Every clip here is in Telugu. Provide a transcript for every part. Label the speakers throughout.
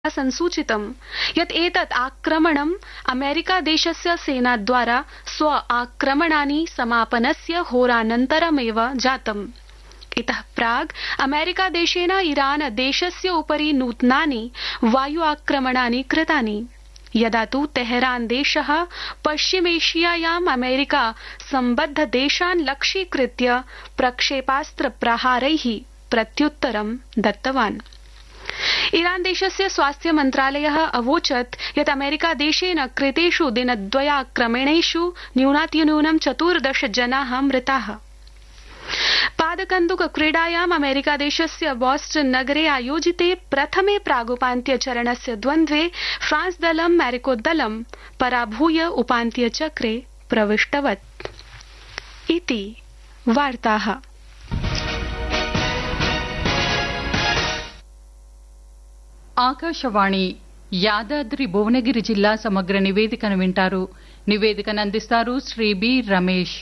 Speaker 1: संसूचितं यत् एतत् आक्रमणम् अमेरिकादेशस्य सेनाद्वारा स्व आक्रमणानि समापनस्य होरानन्तरमेव जातम् इत प्राग् अमेरिकादेशेन ईरान देशस्य उपरि नूतनानि वायु आक्रमणानि कृतानि यदा तु तेहरान देश पश्चिमेशियायाम् अमेरिका सम्बद्ध देशान् लक्ष्यीकृत्य प्रक्षेपास्त्र प्रहारै प्रत्युत्तरं दत्तवान् ईरान देशस्य स्वास्थ्य मन्त्रालय अवोचत् यत् अमेरिकादेशेन कृतेष् दिनद्वयाक्रमणेष् न्यूनातिन्यूनं चतुर्दश जना मृता पादकन्दुक क्रीडायाम् अमेरिकादेशस्य बॉस्टन नगरे आयोजिते प्रथमे प्रागुपान्त्यचरणस्य द्वन्द्वे फ्रांस दलं मैरिको दलं पराभूय उपान्त्यचक्रे प्रविष्टवत् इति वार्ताः
Speaker 2: ఆకాశవాణి యాదాద్రి భువనగిరి జిల్లా సమగ్ర నివేదికను వింటారు నివేదికను అందిస్తారు శ్రీ బి రమేష్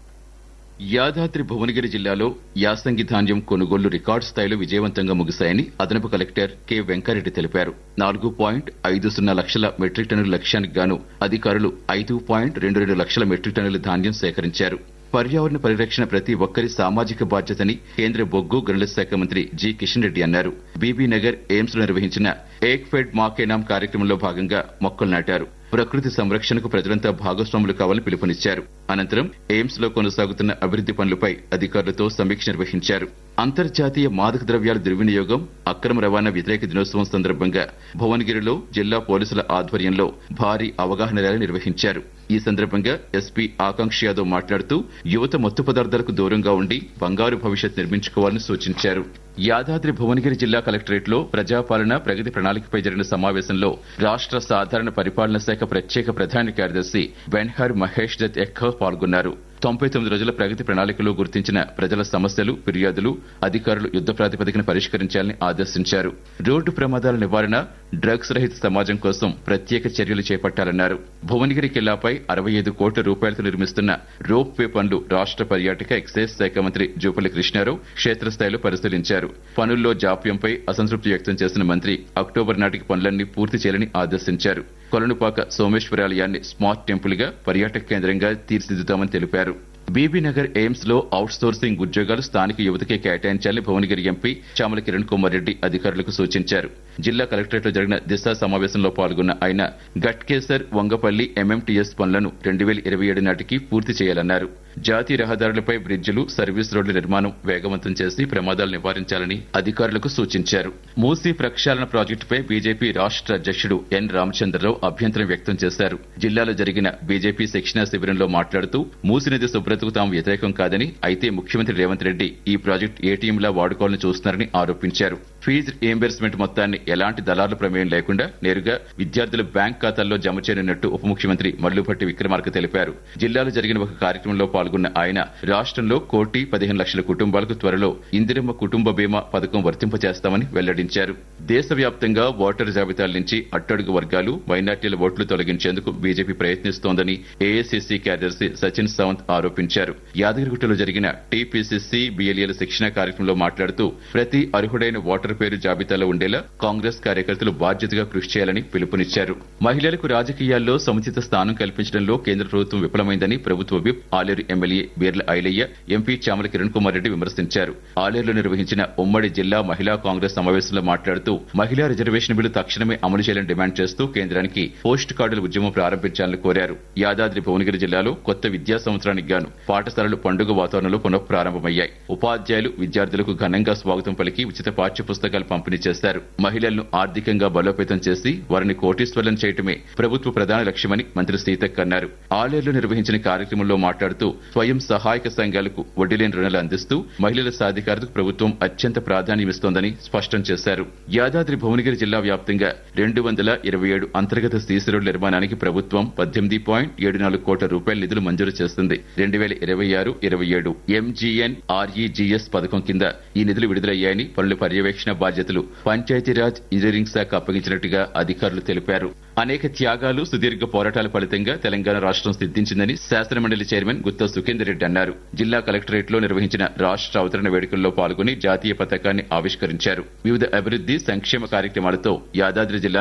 Speaker 3: యాదాద్రి భువనగిరి జిల్లాలో యాసంగి ధాన్యం కొనుగోళ్లు రికార్డు స్థాయిలో విజయవంతంగా ముగిశాయని అదనపు కలెక్టర్ కె వెంకారెడ్డి తెలిపారు నాలుగు పాయింట్ ఐదు సున్నా లక్షల మెట్రిక్ టన్నుల లక్ష్యానికి గాను అధికారులు ఐదు పాయింట్ రెండు రెండు లక్షల మెట్రిక్ టన్నుల ధాన్యం సేకరించారు పర్యావరణ పరిరక్షణ ప్రతి ఒక్కరి సామాజిక బాధ్యతని కేంద్ర బొగ్గు గనుల శాఖ మంత్రి జి కిషన్ రెడ్డి అన్నారు బీబీ నగర్ ఎయిమ్స్ లో నిర్వహించిన ఏక్ ఫెడ్ మాకేనామ్ కార్యక్రమంలో భాగంగా మొక్కలు నాటారు ప్రకృతి సంరక్షణకు ప్రజలంతా భాగస్వాములు కావాలని పిలుపునిచ్చారు అనంతరం ఎయిమ్స్ లో కొనసాగుతున్న అభివృద్ది పనులపై అధికారులతో సమీక్ష నిర్వహించారు అంతర్జాతీయ మాదక ద్రవ్యాల దుర్వినియోగం అక్రమ రవాణా వ్యతిరేక దినోత్సవం సందర్భంగా భువనగిరిలో జిల్లా పోలీసుల ఆధ్వర్యంలో భారీ అవగాహన ర్యాలీ నిర్వహించారు ఈ సందర్భంగా ఎస్పీ ఆకాంక్ష యాదవ్ మాట్లాడుతూ యువత మత్తు పదార్థాలకు దూరంగా ఉండి బంగారు భవిష్యత్ నిర్మించుకోవాలని సూచించారు యాదాద్రి భువనగిరి జిల్లా కలెక్టరేట్ లో ప్రజాపాలన ప్రగతి ప్రణాళికపై జరిగిన సమావేశంలో రాష్ట్ర సాధారణ పరిపాలన శాఖ ప్రత్యేక ప్రధాన కార్యదర్శి బెన్హర్ మహేష్ దత్ ఎక్కో పాల్గొన్నారు తొంభై తొమ్మిది రోజుల ప్రగతి ప్రణాళికలో గుర్తించిన ప్రజల సమస్యలు ఫిర్యాదులు అధికారులు యుద్ద ప్రాతిపదికన పరిష్కరించాలని ఆదేశించారు రోడ్డు ప్రమాదాల నివారణ డ్రగ్స్ రహిత సమాజం కోసం ప్రత్యేక చర్యలు చేపట్టాలన్నారు భువనగిరి కిల్లాపై అరవై ఐదు కోట్ల రూపాయలతో నిర్మిస్తున్న రోప్ వే పనులు రాష్ట్ర పర్యాటక ఎక్సైజ్ శాఖ మంత్రి జూపల్లి కృష్ణారావు క్షేత్రస్థాయిలో పరిశీలించారు పనుల్లో జాప్యంపై అసంతృప్తి వ్యక్తం చేసిన మంత్రి అక్టోబర్ నాటికి పనులన్నీ పూర్తి చేయాలని ఆదేశించారు కొలనుపాక సోమేశ్వరాలయాన్ని స్మార్ట్ టెంపుల్ గా పర్యాటక కేంద్రంగా తీర్చిదిద్దుతామని తెలిపారు బీబీ నగర్ ఎయిమ్స్ లో అవుట్ సోర్సింగ్ ఉద్యోగాలు స్థానిక యువతకే కేటాయించాలని భువనగిరి ఎంపీ చామల కిరణ్ కుమార్ రెడ్డి అధికారులకు సూచించారు జిల్లా కలెక్టరేట్ లో జరిగిన దిశ సమావేశంలో పాల్గొన్న ఆయన గట్కేసర్ వంగపల్లి ఎంఎంటీఎస్ పనులను రెండు వేల ఇరవై ఏడు నాటికి పూర్తి చేయాలన్నారు జాతీయ రహదారులపై బ్రిడ్జిలు సర్వీస్ రోడ్ల నిర్మాణం వేగవంతం చేసి ప్రమాదాలు నివారించాలని అధికారులకు సూచించారు మూసీ ప్రక్షాళన ప్రాజెక్టుపై బీజేపీ రాష్ట్ర అధ్యక్షుడు ఎన్ రామచంద్రరావు అభ్యంతరం వ్యక్తం చేశారు జిల్లాలో జరిగిన బీజేపీ శిక్షణా శిబిరంలో మాట్లాడుతూ మూసీ నది శుభ్రతకు తాము వ్యతిరేకం కాదని అయితే ముఖ్యమంత్రి రేవంత్ రెడ్డి ఈ ప్రాజెక్టు ఏటీఎంలా వాడుకోవాలని చూస్తున్నారని ఆరోపించారు ఫీజు రియంబర్స్మెంట్ మొత్తాన్ని ఎలాంటి దళారుల ప్రమేయం లేకుండా నేరుగా విద్యార్థుల బ్యాంక్ ఖాతాల్లో జమ చేయనున్నట్టు ఉప ముఖ్యమంత్రి మల్లుభట్టి విక్రమార్క తెలిపారు జిల్లాలో జరిగిన ఒక కార్యక్రమంలో పాల్గొన్న ఆయన రాష్ట్రంలో కోటి పదిహేను లక్షల కుటుంబాలకు త్వరలో ఇందిరమ్మ కుటుంబ బీమా పథకం వర్తింపజేస్తామని వెల్లడించారు దేశవ్యాప్తంగా ఓటర్ జాబితాల నుంచి అట్టడుగు వర్గాలు మైనార్టీల ఓట్లు తొలగించేందుకు బీజేపీ ప్రయత్నిస్తోందని ఏఐసీసీ కార్యదర్శి సచిన్ సావంత్ ఆరోపించారు యాదగిరిగుట్టలో జరిగిన టీపీసీసీ బీఎల్ఏల శిక్షణ కార్యక్రమంలో మాట్లాడుతూ ప్రతి అర్హుడైన ఓటర్ పేరు జాబితాలో ఉండేలా కాంగ్రెస్ కార్యకర్తలు బాధ్యతగా కృషి చేయాలని పిలుపునిచ్చారు మహిళలకు రాజకీయాల్లో సముచిత స్థానం కల్పించడంలో కేంద్ర ప్రభుత్వం విఫలమైందని ప్రభుత్వ whip Aler MLA Beerla Ilaiah MP Chamala Kiran Kumar Reddy విమర్శించారు ఆలేరులో నిర్వహించిన ఉమ్మడి జిల్లా మహిళా కాంగ్రెస్ సమావేశంలో మాట్లాడుతూ మహిళా రిజర్వేషన్ బిల్లు తక్షణమే అమలు చేయాలని డిమాండ్ చేస్తూ కేంద్రానికి పోస్ట్ కార్డుల ఉద్యమం ప్రారంభించాలని కోరారు యాదాద్రి భువనగిరి జిల్లాలో కొత్త విద్యా సంవత్సరానికి గాను పాఠశాలలు పండుగ వాతావరణంలో పునఃప్రారంభమయ్యాయి ఉపాధ్యాయులు విద్యార్థులకు ఘనంగా స్వాగతం పలికి ఉచిత పాఠ్య పుస్తకాలు పంపిణీ చేశారు మహిళలను ఆర్థికంగా బలోపేతం చేసి వారిని కోటీశ్వర్లను చేయటమే ప్రభుత్వ ప్రధాన లక్ష్యమని మంత్రి సీతక్ అన్నారు ఆలేరులో నిర్వహించిన కార్యక్రమంలో మాట్లాడుతూ స్వయం సహాయక సంఘాలకు వడ్డీలేని రుణాలు అందిస్తూ మహిళల సాధికారతకు ప్రభుత్వం అత్యంత ప్రాధాన్యమిస్తోందని స్పష్టం చేశారు యాదాద్రి భువనగిరి జిల్లా వ్యాప్తంగా రెండు వందల ఇరవై ఏడు అంతర్గత సీసీ రోడ్ల నిర్మాణానికి ప్రభుత్వం పద్దెనిమిది పాయింట్ ఏడు నాలుగు కోట్ల రూపాయల నిధులు మంజూరు చేస్తుంది రెండు వేల ఇరవై ఆరు ఇరవై ఏడు ఎంజీఎన్ ఆర్ఈజీఎస్ పథకం కింద ఈ నిధులు విడుదలయ్యాయని పనుల పర్యవేక్షణ బాధ్యతలు పంచాయతీరాజ్ ఇంజనీరింగ్ శాఖ అప్పగించినట్టుగా అధికారులు తెలిపారు అనేక త్యాగాలు సుదీర్ఘ పోరాటాల ఫలితంగా తెలంగాణ రాష్ట్రం సిద్ధించిందని శాసనమండలి చైర్మన్ గుత్తా సుఖేందర్ రెడ్డి అన్నారు జిల్లా కలెక్టరేట్ లో నిర్వహించిన రాష్ట్ర అవతరణ వేడుకల్లో పాల్గొని జాతీయ పతాకాన్ని ఆవిష్కరించారు వివిధ అభివృద్ది సంక్షేమ కార్యక్రమాలతో యాదాద్రి జిల్లా